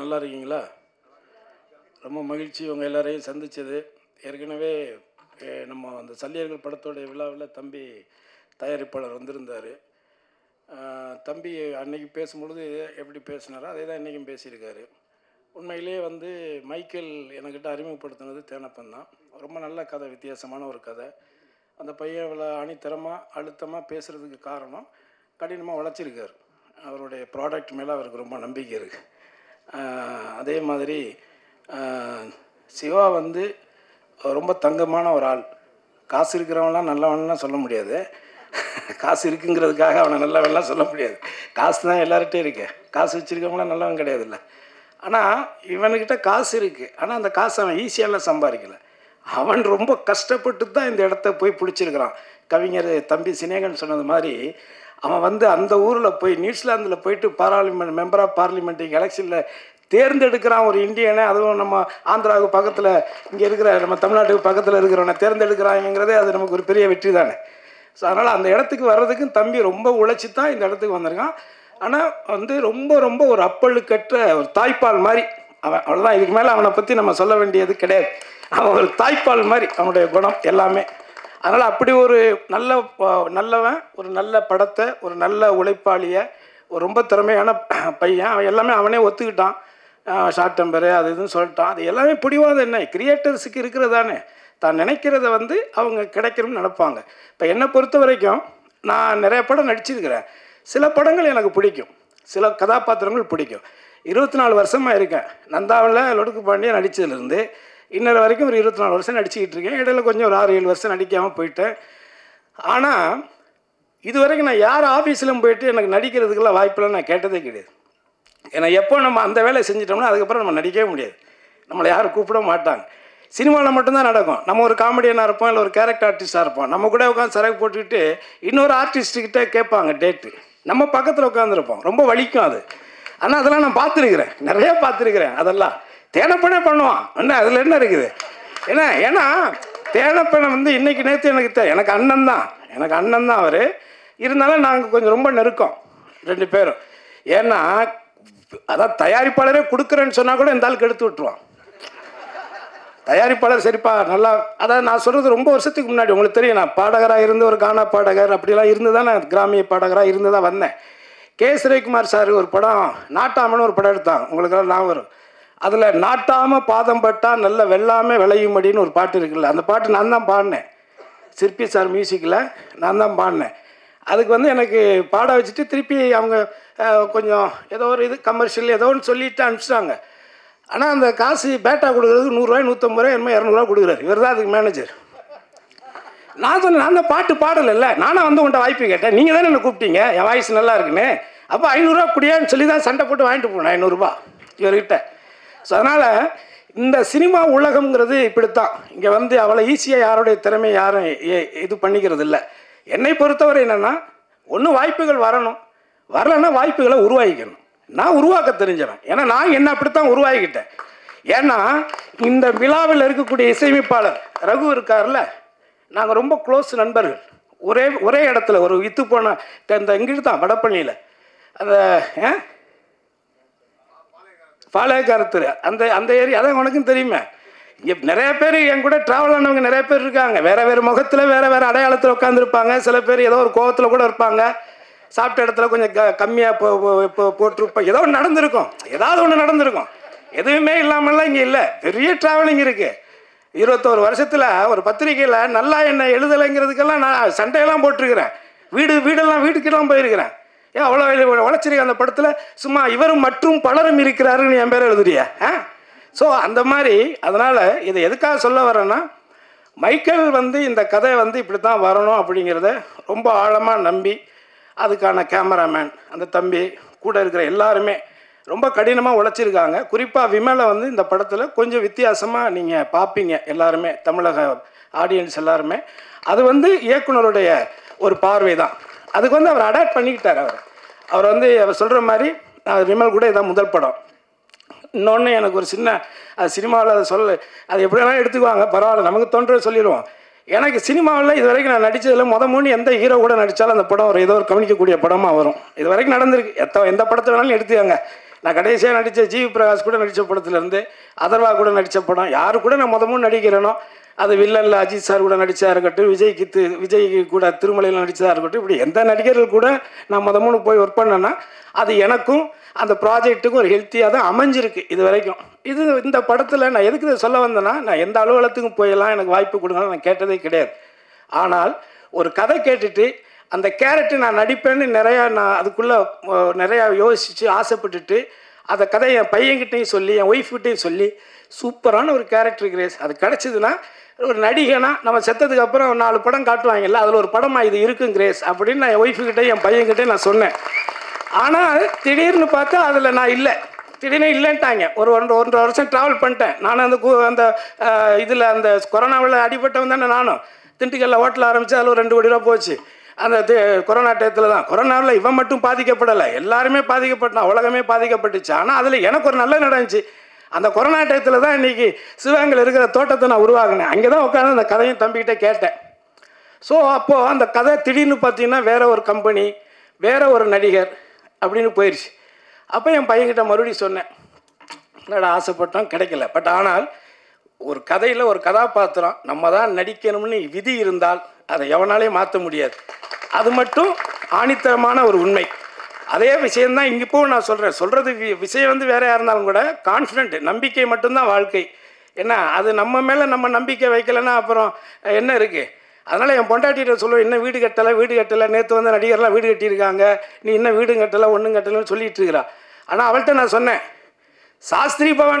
நல்லா இருக்கீங்களா ரொம்ப மகிழ்ச்சி உங்கள் எல்லாரையும் சந்தித்தது ஏற்கனவே அஹ், நம்ம அந்த சல்லியர்கள் படத்தோடைய விழாவில் தம்பி தயாரிப்பாளர் வந்திருந்தார் தம்பி அன்னைக்கு பேசும்பொழுது எப்படி பேசினாரோ அதே தான் இன்றைக்கும் பேசியிருக்காரு உண்மையிலேயே வந்து மைக்கேல் என்கிட்ட அறிமுகப்படுத்தினது தேனப்பன் தான் ரொம்ப நல்ல கதை வித்தியாசமான ஒரு கதை அந்த பையன் இவ்வளோ அணித்தரமாக அழுத்தமாக பேசுகிறதுக்கு காரணம் கடினமாக உழைச்சிருக்காரு அவருடைய ப்ராடக்ட் மேலே அவருக்கு ரொம்ப நம்பிக்கை இருக்குது அதே மாதிரி ஆஹ், சிவா வந்து ரொம்ப தங்கமான ஒரு ஆள் காசு இருக்கிறவன்லாம் நல்லவன்லாம் சொல்ல முடியாது காசு இருக்குங்கிறதுக்காக அவனை நல்லவன்லாம் சொல்ல முடியாது காசு தான் எல்லார்கிட்டையும் இருக்கு காசு வச்சுருக்கவங்களாம் நல்லவன் கிடையாதுல்ல ஆனால் இவனுக்கிட்ட காசு இருக்குது ஆனால் அந்த காசு அவன் ஈஸியாலாம் சம்பாதிக்கல அவன் ரொம்ப கஷ்டப்பட்டு தான் இந்த இடத்த போய் பிடிச்சிருக்கிறான் கவிஞர் தம்பி சினேகன் சொன்னது மாதிரி அவன் வந்து அந்த ஊரில் போய் நியூசிலாந்தில் போயிட்டு பாராளுமெண்ட் மெம்பர் ஆஃப் பார்லிமெண்ட் எலெக்ஷனில் தேர்ந்தெடுக்கிறான் ஒரு இந்தியனை அதுவும் நம்ம ஆந்திராவுக்கு பக்கத்தில் இங்கே இருக்கிற நம்ம தமிழ்நாட்டுக்கு பக்கத்தில் இருக்கிறவனை தேர்ந்தெடுக்கிறாங்கிறதே அது நமக்கு ஒரு பெரிய வெற்றி தானே ஸோ அதனால் அந்த இடத்துக்கு வர்றதுக்கும் தம்பி ரொம்ப உழைச்சி தான் இந்த இடத்துக்கு வந்திருக்கான் ஆனால் வந்து ரொம்ப ரொம்ப ஒரு அப்பழுக்கற்ற ஒரு தாய்ப்பால் மாதிரி அவன் அவ்வளோதான் இதுக்கு மேலே அவனை பற்றி நம்ம சொல்ல வேண்டியது கிடையாது அவன் ஒரு தாய்ப்பால் மாதிரி அவனுடைய குணம் எல்லாமே அதனால் அப்படி ஒரு நல்ல ப- நல்லவன் ஒரு நல்ல படத்தை ஒரு நல்ல உழைப்பாளியை ஒரு ரொம்ப திறமையான பையன் அவன் எல்லாமே அவனே ஒத்துக்கிட்டான் ஷார்ட் டெம்பரு அது இதுன்னு சொல்லிட்டான் அது எல்லாமே பிடிவாத என்ன கிரியேட்டர்ஸுக்கு இருக்கிறதானே தான் நினைக்கிறத வந்து அவங்க கிடைக்கணும்னு நினைப்பாங்க இப்போ என்னை பொறுத்த வரைக்கும் நான் நிறைய படம் நடிச்சிருக்கிறேன் சில படங்கள் எனக்கு பிடிக்கும் சில கதாபாத்திரங்கள் பிடிக்கும் இருபத்தி நாலு வருஷமாக இருக்கேன் நந்தாவில் லொடுக்கு பாண்டியன் நடித்ததுலேருந்து இன்னொரு வரைக்கும் ஒரு இருபத்தி நாலு வருஷம் நடிச்சுக்கிட்டு இருக்கேன் இடையில கொஞ்சம் ஒரு ஆறு ஏழு வருஷம் நடிக்காமல் போயிட்டேன் ஆனால் இது வரைக்கும் நான் யார் ஆஃபீஸ்லையும் போயிட்டு எனக்கு நடிக்கிறதுக்கெல்லாம் வாய்ப்பெல்லாம் நான் கேட்டதே கிடையாது ஏன்னா எப்போ நம்ம அந்த வேலையை செஞ்சிட்டோம்னா அதுக்கப்புறம் நம்ம நடிக்கவே முடியாது நம்மளை யாரும் கூப்பிட மாட்டாங்க சினிமாவில் மட்டும்தான் நடக்கும் நம்ம ஒரு காமெடியனாக இருப்போம் இல்லை ஒரு கேரக்டர் ஆர்டிஸ்டாக இருப்போம் நம்ம கூட உட்காந்து சரக்கு போட்டுக்கிட்டு இன்னொரு ஆர்டிஸ்ட்டுக்கிட்ட கேட்பாங்க டேட்டு நம்ம பக்கத்தில் உட்காந்துருப்போம் ரொம்ப வலிக்கும் அது ஆனால் அதெல்லாம் நான் பார்த்துருக்குறேன் நிறையா பார்த்துருக்குறேன் அதெல்லாம் தேனப்பனே பண்ணுவான் என்ன அதில் என்ன இருக்குது ஏன்னா ஏன்னா தேனப்பனை வந்து இன்னைக்கு நேற்று எனக்கு தெ- எனக்கு அண்ணன் தான் எனக்கு அண்ணன் தான் அவர் இருந்தாலும் நாங்கள் கொஞ்சம் ரொம்ப நெருக்கம் ரெண்டு பேரும் ஏன்னா அதான் தயாரிப்பாளரே கொடுக்குறேன்னு சொன்னால் கூட இந்த ஆளுக்கு எடுத்து விட்டுருவான் தயாரிப்பாளர் சரிப்பா நல்லா அதான் நான் சொல்கிறது ரொம்ப வருஷத்துக்கு முன்னாடி உங்களுக்கு தெரியும் நான் பாடகராக இருந்து ஒரு கானா பாடகர் அப்படிலாம் இருந்து தான் நான் கிராமிய பாடகராக இருந்து தான் வந்தேன் கே சுரேகுமார் சார் ஒரு படம் நாட்டாமன்னு ஒரு படம் எடுத்தாங்க உங்களுக்கெல்லாம் நான் வரும் அதில் நாட்டாம பாதம் பட்டா நல்ல வெள்ளாமை விளையும்படின்னு ஒரு பாட்டு இருக்குல்ல அந்த பாட்டு நான் தான் பாடினேன் சிற்பி சார் மியூசிக்கில் நான் தான் பாடினேன் அதுக்கு வந்து எனக்கு பாட வச்சுட்டு திருப்பி அவங்க அஹ், கொஞ்சம் ஏதோ ஒரு இது கமர்ஷியல் ஏதோ ஒன்று சொல்லிட்டு அனுப்பிச்சிட்டாங்க ஆனால் அந்த காசு பேட்டா கொடுக்குறதுக்கு நூறுரூவாய் நூற்றம்பது ரூபாய் என்னமோ இரநூறுவா கொடுக்குறாரு இவர் தான் அதுக்கு மேனேஜர் நான் சொன்னேன் நான் அந்த பாட்டு பாடலைல்ல நானும் வந்து உன்ட்ட வாய்ப்பு கேட்டேன் நீங்கள் தானே என்ன கூப்பிட்டீங்க என் வாய்ஸ் நல்லா இருக்குன்னு அப்போ ஐநூறுரூவா குடியான்னு சொல்லி தான் சண்டை போட்டு வாங்கிட்டு போனேன் ஐநூறுரூபா இவர்கிட்ட ஸோ அதனால் இந்த சினிமா உலகம்ங்கிறது இப்படித்தான் இங்கே வந்து அவ்வளோ ஈஸியாக யாருடைய திறமை யாரும் எ- இது பண்ணிக்கிறது இல்லை என்னை பொறுத்தவரை என்னென்னா ஒன்று வாய்ப்புகள் வரணும் வரலைன்னா வாய்ப்புகளை உருவாக்கிக்கணும் நான் உருவாக்க தெரிஞ்சவன் ஏன்னா நான் என்ன அப்படித்தான் உருவாக்கிக்கிட்டேன் ஏன்னா இந்த விழாவில் இருக்கக்கூடிய இசையமைப்பாளர் ரகு இருக்கார்ல நாங்கள் ரொம்ப க்ளோஸ் நண்பர்கள் ஒரே ஒரே இடத்துல ஒரு வித்து போன த- இந்த இங்கிட்டு தான் வடப்பள்ளியில் அந்த ஆ? பாளையக்காரத்தூர் அந்த அந்த ஏரியா அதான் உனக்கும் தெரியுமே இங்கே நிறைய பேர் என் கூட ட்ராவல் ஆனவங்க நிறைய பேர் இருக்காங்க வேற வேறு முகத்தில் வேற வேறு அடையாளத்தில் உட்காந்துருப்பாங்க சில பேர் ஏதோ ஒரு கோவத்தில் கூட இருப்பாங்க சாப்பிட்ட இடத்துல கொஞ்சம் க கம்மியாக போ போ- போ போட்டிருப்போம் ஏதோ ஒன்று நடந்திருக்கும் ஏதாவது ஒன்று நடந்திருக்கும் எதுவுமே இல்லாமல்லாம் இங்கே இல்லை பெரிய ட்ராவலிங் இருக்குது இருபத்தோரு வருஷத்தில் ஒரு பத்திரிக்கையில் நல்லா என்ன எழுதலைங்கிறதுக்கெல்லாம் நான் சண்டையெல்லாம் போட்டிருக்கிறேன் வீடு வீடெல்லாம் வீட்டுக்கெல்லாம் போயிருக்கிறேன் ஏன் அவ்வளோ உழைச்சிருக்க அந்த படத்தில் சும்மா இவரும் மற்றும் பலரும் இருக்கிறாருன்னு என் பேர் எழுதுறியா ஆ ஸோ அந்த மாதிரி அதனால் இதை எதுக்காக சொல்ல வரேன்னா மைக்கேல் வந்து இந்த கதை வந்து இப்படி தான் வரணும் அப்படிங்கிறத ரொம்ப ஆழமாக நம்பி அதுக்கான கேமராமேன் அந்த தம்பி கூட இருக்கிற எல்லாருமே ரொம்ப கடினமாக உழைச்சிருக்காங்க குறிப்பாக விமலை வந்து இந்த படத்தில் கொஞ்சம் வித்தியாசமாக நீங்கள் பார்ப்பீங்க எல்லாருமே தமிழக ஆடியன்ஸ் எல்லாருமே அது வந்து இயக்குனருடைய ஒரு பார்வை தான் அதுக்கு வந்து அவர் அடாப்ட் பண்ணிக்கிட்டார் அவர் அவர் வந்து அவர் சொல்கிற மாதிரி நான் விமல் கூட இதான் முதல் படம் இன்னொன்று எனக்கு ஒரு சின்ன அது சினிமாவில் அதை சொல்ல அது எப்படி வேணாலும் எடுத்துக்குவாங்க பரவாயில்ல நமக்கு தோன்றது சொல்லிடுவோம் எனக்கு சினிமாவில் இது வரைக்கும் நான் நடித்ததில் முத மூணு எந்த ஹீரோ கூட நடித்தாலும் அந்த படம் ஒரு ஏதோ ஒரு கவனிக்கக்கூடிய படமாக வரும் இது வரைக்கும் நடந்திருக்கு எத்த எந்த படத்தை வேணாலும் எடுத்துக்கோங்க நான் கடைசியாக நடித்த ஜிவி பிரகாஷ் கூட நடித்த படத்துலேருந்து அதர்வா கூட நடித்த படம் யாரு கூட நான் முத முன் நடிக்கிறேனோ அது வில்லனில் அஜித் சார் கூட நடித்தா இருக்கட்டும் விஜய்க்கு தி விஜய்க்கு கூட திருமலையில் நடித்ததா இருக்கட்டும் இப்படி எந்த நடிகர்கள் கூட நான் முத முன்னு போய் ஒர்க் பண்ணேன்னா அது எனக்கும் அந்த ப்ராஜெக்ட்டுக்கும் ஒரு ஹெல்த்தியாக தான் அமைஞ்சிருக்கு இது வரைக்கும் இது இந்த படத்தில் நான் எதுக்கு இதை சொல்ல வந்தேன்னா நான் எந்த அலுவலகத்துக்கும் போயெல்லாம் எனக்கு வாய்ப்பு கொடுங்கன்னு நான் கேட்டதே கிடையாது ஆனால் ஒரு கதை கேட்டுட்டு அந்த கேரக்டர் நான் நடிப்பேன்னு நிறையா நான் அதுக்குள்ளே நிறையா யோசித்து ஆசைப்பட்டுட்டு அந்த கதையை என் பையன்கிட்டையும் சொல்லி என் ஒய்ஃப்கிட்டையும் சொல்லி சூப்பரான ஒரு கேரக்டர் கிரேஸ் அது கிடச்சிதுன்னா ஒரு நடிகனா நம்ம செத்ததுக்கு அப்புறம் ஒரு நாலு படம் காட்டுவாங்கல்ல அதில் ஒரு படமாக இது இருக்கும் கிரேஸ் அப்படின்னு நான் என் ஒய்ஃபுக்கிட்டே என் பையன்கிட்டே நான் சொன்னேன் ஆனால் திடீர்னு பார்த்தா அதில் நான் இல்லை திடீர்னு இல்லைன்ட்டாங்க ஒரு ஒன்றரை ஒன்றரை வருஷம் ட்ராவல் பண்ணிட்டேன் நானும் அந்த கு- அந்த இதில் அந்த கொரோனாவில் அடிபட்டவன் தானே நானும் திண்டுக்கல்ல ஹோட்டல் ஆரம்பித்து அதில் ஒரு ரெண்டு கோடி ரூபா போச்சு அந்த தி- கொரோனா டயத்தில் தான் கொரோனாவில் இவன் மட்டும் பாதிக்கப்படலை எல்லாருமே பாதிக்கப்பட்டான் உலகமே பாதிக்கப்பட்டுச்சு ஆனால் அதில் எனக்கு ஒரு நல்ல நடந்துச்சு அந்த கொரோனா டயத்தில் தான் இன்றைக்கி சிவகங்கையில் இருக்கிற தோட்டத்தை நான் உருவாக்கினேன் அங்கே தான் உட்காந்து அந்த கதையும் தம்பிக்கிட்ட கேட்டேன் ஸோ அப்போது அந்த கதை திடீர்னு பார்த்தீங்கன்னா வேற ஒரு கம்பெனி வேற ஒரு நடிகர் அப்படின்னு போயிடுச்சு அப்போ என் பையன்கிட்ட மறுபடியும் சொன்னேன் என்னடா ஆசைப்பட்டோம் கிடைக்கல பட் ஆனால் ஒரு கதையில் ஒரு கதாபாத்திரம் நம்ம தான் நடிக்கணும்னு விதி இருந்தால் அதை எவனாலையும் மாற்ற முடியாது அது மட்டும் ஆணித்தரமான ஒரு உண்மை அதே விஷயம்தான் இங்கே இப்போ நான் சொல்கிறேன் சொல்கிறது விஷயம் வந்து வேறையாக இருந்தாலும் கூட கான்ஃபிடென்ட் நம்பிக்கை மட்டும்தான் வாழ்க்கை என்ன அது நம்ம மேலே நம்ம நம்பிக்கை வைக்கலைன்னா அப்புறம் என்ன இருக்குது அதனால் என் பொண்டாட்டிகிட்ட சொல்லுவேன் இன்னும் வீடு கட்டலை வீடு கட்டலை நேற்று வந்து நடிகர்லாம் வீடு கட்டியிருக்காங்க நீ இன்னும் வீடும் கட்டலை ஒன்றும் கட்டலைன்னு சொல்லிட்டு இருக்கிறா ஆனால் அவள்கிட்ட நான் சொன்னேன் சாஸ்திரி பவன்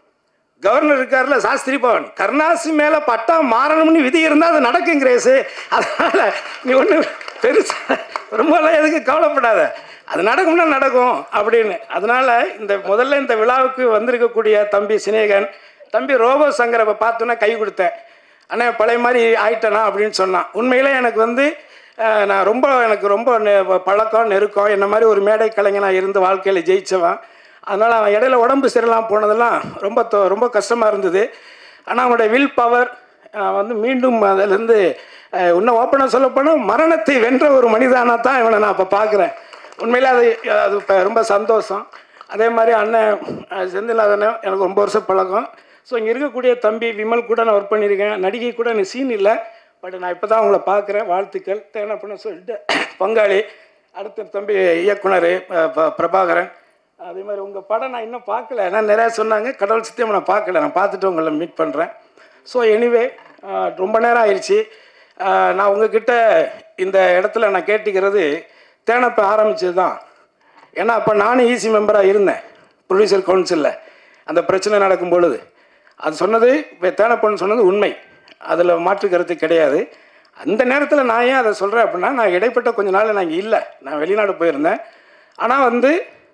கவர்னர் இருக்கார்ல சாஸ்திரி பவன் கருணாசி மேலே பட்டா மாறணும்னு விதி இருந்தால் அது நடக்கும் கிரேஸு அதனால் நீ ஒன்று பெருசா ரொம்பலாம் எதுக்கு கவலைப்படாத அது நடக்கும்னா நடக்கும் அப்படின்னு அதனால் இந்த முதல்ல இந்த விழாவுக்கு வந்திருக்கக்கூடிய தம்பி சினேகன் தம்பி ரோபோ சங்கரை பார்த்தோன்னா கை கொடுத்தேன் அண்ணே பழைய மாதிரி ஆயிட்டேனா அப்படின்னு சொன்னான் உண்மையிலே எனக்கு வந்து அஹ், நான் ரொம்ப எனக்கு ரொம்ப நெ- பழக்கம் நெருக்கம் என்ன மாதிரி ஒரு மேடை கலைஞனாக இருந்து வாழ்க்கையில் ஜெயிச்சவன் அதனால் அவன் இடையில உடம்பு சரியில்லாம போனதெல்லாம் ரொம்ப தொ- ரொம்ப கஷ்டமாக இருந்தது ஆனால் அவனுடைய வில் பவர் வந்து மீண்டும் அதிலேருந்து இன்னும் ஓப்பனாக சொல்லப்போனால் மரணத்தை வென்ற ஒரு மனிதனாக தான் இவனை நான் இப்போ பார்க்குறேன் உண்மையிலே அது அது இப்போ ரொம்ப சந்தோஷம் அதே மாதிரி அண்ணன் அஹ், செந்திலாதனன் எனக்கு ரொம்ப வருஷம் பழக்கம் ஸோ இங்கே இருக்கக்கூடிய தம்பி விமல் கூட நான் ஒர்க் பண்ணியிருக்கேன் நடிகை கூட எனக்கு சீன் இல்லை பட் நான் இப்போ தான் உங்களை பார்க்குறேன் வாழ்த்துக்கள் தேன பண்ண சொல்லிட்டு பங்காளி அடுத்த தம்பி இயக்குனர் அஹ், ப- பிரபாகரன் அதே மாதிரி உங்கள் படம் நான் இன்னும் பார்க்கல ஏன்னா நிறையா சொன்னாங்க கடவுள் சித்தியம் நான் பார்க்கல நான் பார்த்துட்டு உங்களை மீட் பண்ணுறேன் ஸோ எனிவே ரொம்ப நேரம் ஆயிடுச்சு அஹ், நான் உங்ககிட்ட இந்த இடத்துல நான் கேட்டுக்கிறது தேனப்ப ஆரம்பிச்சது தான் ஏன்னா அப்போ நானும் ஈசி மெம்பராக இருந்தேன் ப்ரொடியூசர் கவுன்சிலில் அந்த பிரச்சனை நடக்கும் பொழுது அது சொன்னது இப்போ தேனப்பன் சொன்னது உண்மை அதில் மாற்று கருத்து கிடையாது அந்த நேரத்தில் நான் ஏன் அதை சொல்கிறேன் அப்படின்னா நான் இடைப்பட்ட கொஞ்ச நாள் நான் இங்கே இல்லை நான் வெளிநாடு போயிருந்தேன் ஆனால் வந்து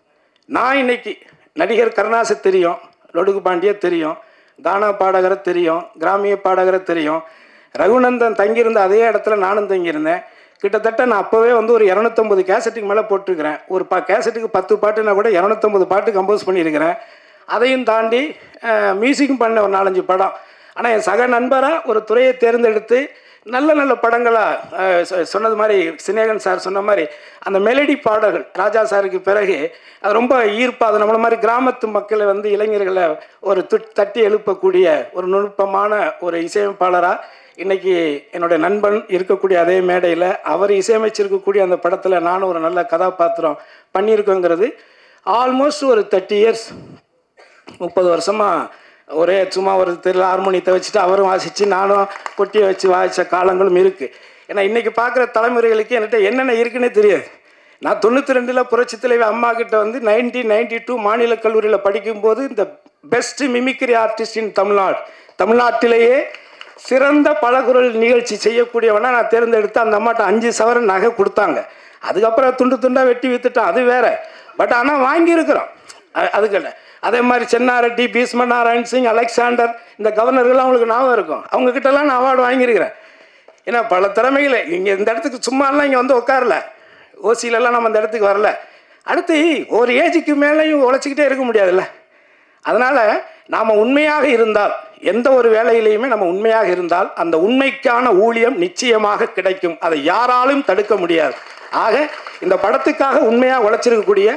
நான் இன்னைக்கு நடிகர் கருணாசை தெரியும் லொடுகு பாண்டிய தெரியும் கானா பாடகரை தெரியும் கிராமிய பாடகரை தெரியும் ரகுநந்தன் தங்கியிருந்த அதே இடத்துல நானும் தங்கியிருந்தேன் கிட்டத்தட்ட நான் அப்போவே வந்து ஒரு இரநூத்தம்பது கேசட்டுக்கு மேலே போட்டிருக்கிறேன் ஒரு பா கேசட்டுக்கு பத்து பாட்டுனா கூட இரநூத்தம்பது பாட்டு கம்போஸ் பண்ணியிருக்கிறேன் அதையும் தாண்டி மியூசிக்கும் பண்ண ஒரு நாலஞ்சு படம் ஆனால் என் சக நண்பராக ஒரு துறையை தேர்ந்தெடுத்து நல்ல நல்ல படங்களாக சொன்னது மாதிரி சினேகன் சார் சொன்ன மாதிரி அந்த மெலடி பாடல்கள் ராஜா சாருக்கு பிறகு அது ரொம்ப ஈர்ப்பாக அது நம்மள மாதிரி கிராமத்து மக்களை வந்து இளைஞர்களை ஒரு துட் தட்டி எழுப்பக்கூடிய ஒரு நுட்பமான ஒரு இசையமைப்பாளராக இன்னைக்கு என்னுடைய நண்பன் இருக்கக்கூடிய அதே மேடையில் அவர் இசையமைச்சிருக்கக்கூடிய அந்த படத்தில் நானும் ஒரு நல்ல கதாபாத்திரம் பண்ணியிருக்கோங்கிறது ஆல்மோஸ்ட் ஒரு தேர்ட்டி இயர்ஸ் முப்பது வருஷமாக ஒரே சும்மா ஒரு தெருவில் ஹார்மோனியத்தை வச்சுட்டு அவரும் வாசித்து நானும் பொட்டியை வச்சு வாசித்த காலங்களும் இருக்குது ஏன்னா இன்றைக்கி பார்க்குற தலைமுறைகளுக்கு என்கிட்ட என்னென்ன இருக்குன்னே தெரியாது நான் தொண்ணூற்றி ரெண்டில் புரட்சி தலைவி அம்மா கிட்ட வந்து நைன்டீன் நைன்டி டூ மாநில கல்லூரியில் படிக்கும்போது இந்த best mimicry artist in Tamil Nadu தமிழ்நாட்டிலேயே சிறந்த பலகுரல் நிகழ்ச்சி செய்யக்கூடியவனா நான் தேர்ந்தெடுத்து அந்த அம்மாட்ட அஞ்சு சவரன் நகை கொடுத்தாங்க அதுக்கப்புறம் துண்டு துண்டாக வெட்டி வித்துட்டோம் அது வேற பட் ஆனால் வாங்கியிருக்கிறோம் அ- அதுக்கல்ல அதே மாதிரி சென்னாரெட்டி பீஸ்ம நாராயண் சிங் அலெக்சாண்டர் இந்த கவர்னர்கள்லாம் அவங்களுக்கு ஞாபகம் இருக்கும் அவங்க கிட்டலாம் நான் அவார்டு வாங்கியிருக்கிறேன் ஏன்னா பல திறமைகளை இங்கே இந்த இடத்துக்கு சும்மாலாம் இங்கே வந்து உட்காரல ஓசியிலலாம் நம்ம இந்த இடத்துக்கு வரல அடுத்து ஒரு ஏஜுக்கு மேலேயும் உழைச்சிக்கிட்டே இருக்க முடியாதுல்ல அதனால் நாம் உண்மையாக இருந்தால் எந்த ஒரு வேலையிலையுமே நம்ம உண்மையாக இருந்தால் அந்த உண்மைக்கான ஊழியம் நிச்சயமாக கிடைக்கும் அதை யாராலும் தடுக்க முடியாது ஆக இந்த படத்துக்காக உண்மையாக உழைச்சிருக்கக்கூடிய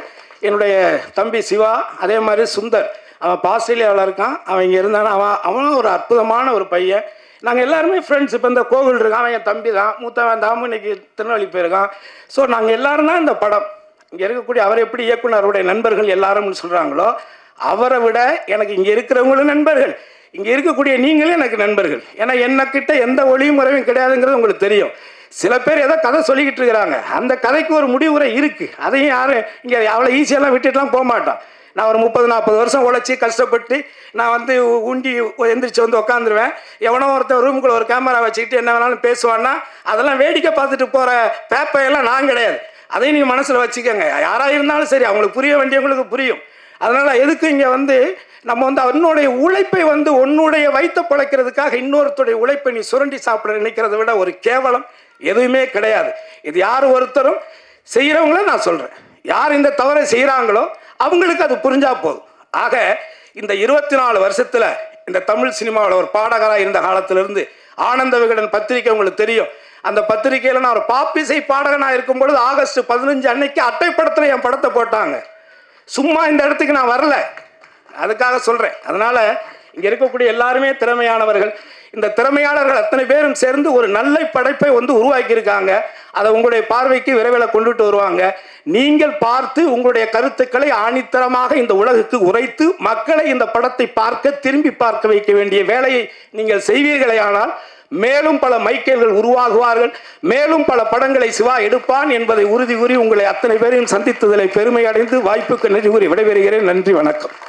என்னுடைய தம்பி சிவா அதே மாதிரி சுந்தர் அவன் இப்போ ஆஸ்திரேலியாவில் இருக்கான் அவன் இங்கே இருந்தானா அவன் அவனும் ஒரு அற்புதமான ஒரு பையன் நாங்கள் எல்லாருமே ஃப்ரெண்ட்ஸ் இப்போ இந்த கோவில் இருக்கான் அவன் என் தம்பி தான் மூத்தவன் தாமு இன்னைக்கு திருநெல்வேலி போயிருக்கான் ஸோ நாங்கள் எல்லாரும் தான் இந்த படம் இங்கே இருக்கக்கூடிய அவர் எப்படி இயக்குனருடைய நண்பர்கள் எல்லாரும்னு சொல்கிறாங்களோ அவரை விட எனக்கு இங்கே இருக்கிறவங்களும் நண்பர்கள் இங்கே இருக்கக்கூடிய நீங்களும் எனக்கு நண்பர்கள் ஏன்னா என்னக்கிட்ட எந்த ஒளியும் முறையும் கிடையாதுங்கிறது உங்களுக்கு தெரியும் சில பேர் ஏதோ கதை சொல்லிக்கிட்டு இருக்கிறாங்க அந்த கதைக்கு ஒரு முடிவுரை இருக்குது அதையும் யாரும் இங்கே அவ்வளோ ஈஸியெல்லாம் விட்டுட்டுலாம் போக மாட்டோம் நான் ஒரு முப்பது நாற்பது வருஷம் உழைச்சி கஷ்டப்பட்டு நான் வந்து உண்டி எந்திரிச்சு வந்து உட்காந்துருவேன் எவனோ ஒருத்தன் ரூமுக்குள்ள ஒரு கேமரா வச்சுக்கிட்டு என்ன வேணாலும் பேசுவான்னா அதெல்லாம் வேடிக்கை பார்த்துட்டு போகிற பேப்பையெல்லாம் நான் கிடையாது அதையும் நீங்கள் மனசில் வச்சுக்கோங்க யாராக இருந்தாலும் சரி அவங்களுக்கு புரிய வேண்டியவங்களுக்கு புரியும் அதனால் எதுக்கு இங்கே வந்து நம்ம வந்து அவனுடைய உழைப்பை வந்து உன்னுடைய வைத்த பிழைக்கிறதுக்காக இன்னொருத்தருடைய உழைப்பை நீ சுரண்டி சாப்பிட நினைக்கிறத விட ஒரு கேவலம் எதுவுமே கிடையாது இது யார் ஒருத்தரும் செய்கிறவங்கள நான் சொல்கிறேன் யார் இந்த தவறை செய்கிறாங்களோ அவங்களுக்கு அது புரிஞ்சா போதும் ஆக இந்த இருபத்தி நாலு வருஷத்தில் இந்த தமிழ் சினிமாவில் ஒரு பாடகராக இருந்த காலத்திலிருந்து ஆனந்த விகடன் பத்திரிக்கை உங்களுக்கு தெரியும் அந்த பத்திரிக்கையில் நான் ஒரு பாப்பிசை பாடகனாக இருக்கும் பொழுது ஆகஸ்ட் பதினஞ்சு அன்னைக்கு அட்டைப்படத்தில் என் படத்தை போட்டாங்க சும்மா இந்த இடத்துக்கு நான் வரல அதுக்காக சொல்கிறேன் அதனால் இங்கே இருக்கக்கூடிய எல்லாருமே திறமையானவர்கள் இந்த திறமையாளர்கள் அத்தனை பேரும் சேர்ந்து ஒரு நல்ல படைப்பை வந்து உருவாக்கியிருக்காங்க அதை உங்களுடைய பார்வைக்கு விரைவில் கொண்டுட்டு வருவாங்க நீங்கள் பார்த்து உங்களுடைய கருத்துக்களை ஆணித்தரமாக இந்த உலகுக்கு உரைத்து மக்களை இந்த படத்தை பார்க்க திரும்பி பார்க்க வைக்க வேண்டிய வேலையை நீங்கள் செய்வீர்களேயானால் மேலும் பல மைக்கேல்கள் உருவாகுவார்கள் மேலும் பல படங்களை சிவா எடுப்பான் என்பதை உறுதி கூறி உங்களை அத்தனை பேரையும் சந்தித்ததில் பெருமை அடைந்து வாய்ப்புக்கு நன்றி கூறி விடைபெறுகிறேன் நன்றி வணக்கம்